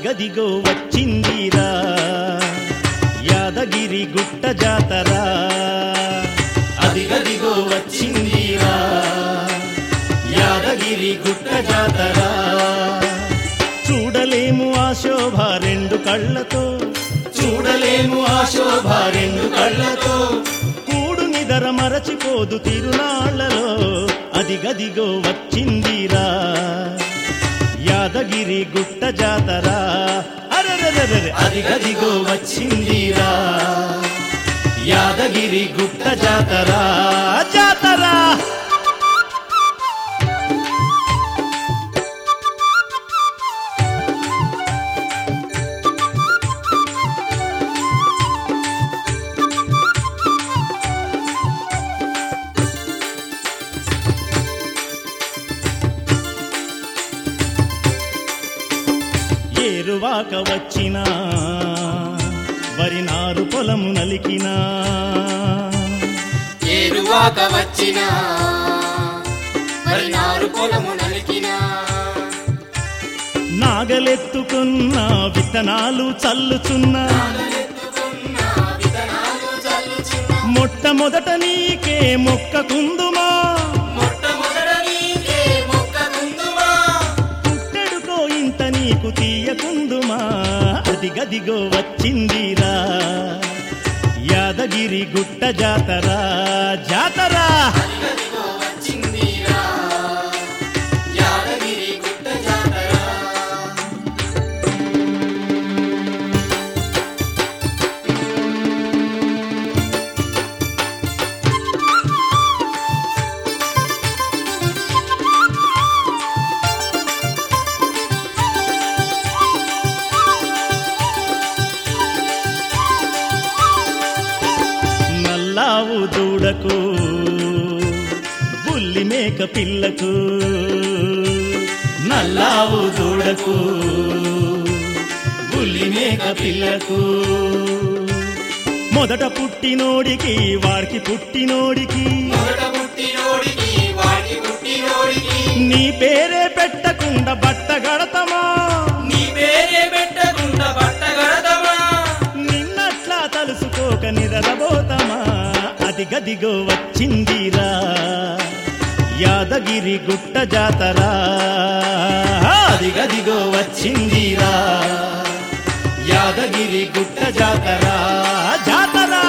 అదిగదిగో వచ్చిందిరా యాదగిరి గుట్ట జాతరా అదిగదిగో వచ్చిందిరా యాదగిరి గుట్ట జాతరా చూడలేము ఆ శోభ రెండు కళ్ళతో చూడలేము ఆ శోభ రెండు కళ్ళతో కూడు నిదర మరచిపోదు తిరునాళ్లలో అదిగదిగో వచ్చిందిరా యాదగిరి గుట్ట జాతరా అరెరెరెరె అదిగదిగో వచ్చిందిరా యాదగిరి గుట్ట జాతరా జాతరా ఏరువాక వచ్చినా వరి నారు పొలము నలికినా ఏరువాక వచ్చిన మరి నారు పొలము నలికినా నాగలెత్తుకున్న విత్తనాలు చల్లుచున్నా విత్తనాలు చల్లుచున్న మొట్టమొదట నీకే మొక్కకుందుమా మొట్టమొదట నీకే మొక్కకుందుమా పుట్టెడుకో ఇంత నీకు తీయకుందుమా అదిగదిగో వచ్చిందిరా యాదగిరి గుట్ట జాతరా జాతరా అదిగదిగో వచ్చిందిరా యాదగిరి గుట్ట జాతర నల్లావు దూడకు బుల్లి మేక పిల్లకు నల్లావు దూడకు బుల్లి మేక పిల్లకు మొదట పుట్టినోడికి వాడికి పుట్టినోడికి మొదట పుట్టినోడికి వాడి పుట్టినోడికి నీ పేరే పెట్టకుండా బట్ట గడతమా నీ పేరే పెట్టకుండా బట్ట గడదమా నిన్నట్లా తలుసుకోక నిరబోతమా అది గదిగో వచ్చిందిరా యాదగిరి గుట్ట జాతరా అది గదిగో వచ్చిందిరా యాదగిరి గుట్ట జాతరా జాతరా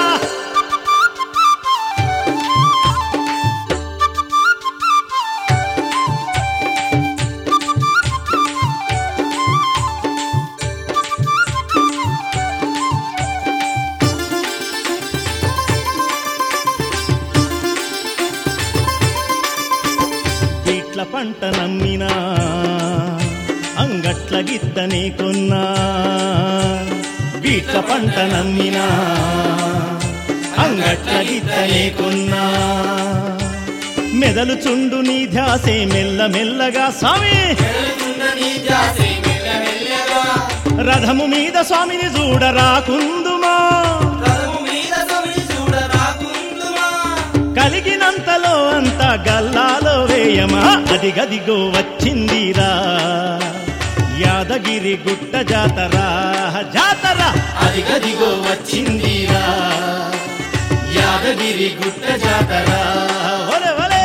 ఇట్ల పంట నమ్మినా అంగట్ల గిత్తనే కొన్నా వీట్ల పంట నమ్మినా అంగట్ల గిత్తనే కొన్నా మెదలు చుండు నీ ధ్యాసే మెల్ల మెల్లగా స్వామి వెళ్తున్న నీ జాసే మెల్లమెల్లగా రథము మీద స్వామిని చూడరాకుందుమా రథము మీద సమిని చూడరాకుందుమా కలిగినంతలో అంత గల్లాలో వేయమా అది గదిగో వచ్చిందిరా యాదగిరి గుట్ట జాతరా జాతర అది గదిగో వచ్చిందిరా యాదగిరి గుట్ట జాతరా ఒలే ఒలే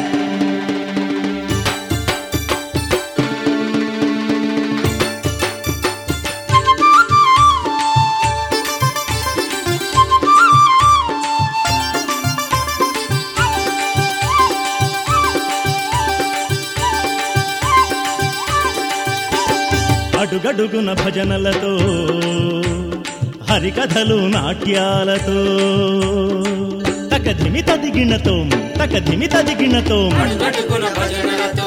అడుగడుగున భజనలతో హరికథలు నాట్యాలతో తకధిమి తదిగినతో తకధిమి తదిగినతో అడుగడుగున భజనలతో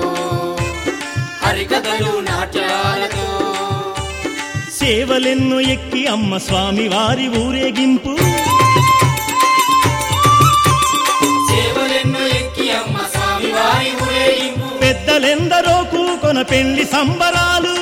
హరికథలు నాట్యాలతో సేవలెన్ను ఎక్కి అమ్మ స్వామి వారి ఊరేగింపు సేవలెన్నో ఎక్కి అమ్మ స్వామి వారి ఊరేగింపు పెద్దలెందరో కూకొన పెళ్లి సంబరాలు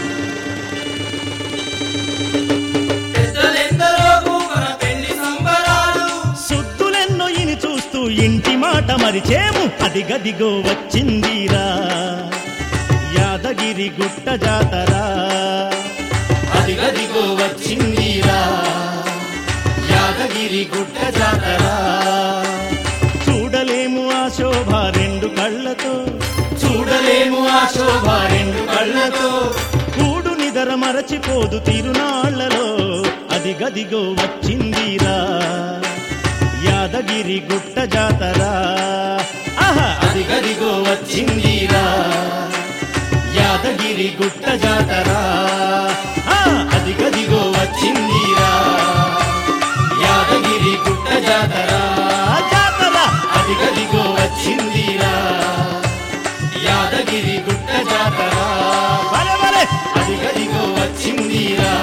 పెద్దలెందరో కూకొన పెళ్లి సంబరాలు సుద్దులెన్నో ఇని చూస్తూ ఇంటి మాట మరిచేము అది గదిగో వచ్చిందిరా యాదగిరి గుట్ట జాతరా వచ్చిందిరా యాదగిరి గుట్ట జాతర చూడలేము ఆ శోభ రెండు కళ్ళతో చూడలేము ఆ శోభ రెండు కళ్ళతో కూడు నిదర మరచిపోదు తిరునాళ్లలో అది గదిగో వచ్చిందిరా యాదగిరి గుట్ట జాతర ఆహా అది గదిగో వచ్చిందిరా యాదగిరి గుట్ట జాతర ఆ, అది గదిగో వచ్చిందిరా యాదగిరి గుట్ట జాతర ఆ జాతర అది గదిగో వచ్చిందిరా యాదగిరి గుట్ట జాతర భలే భలే అది గదిగో వచ్చిందిరా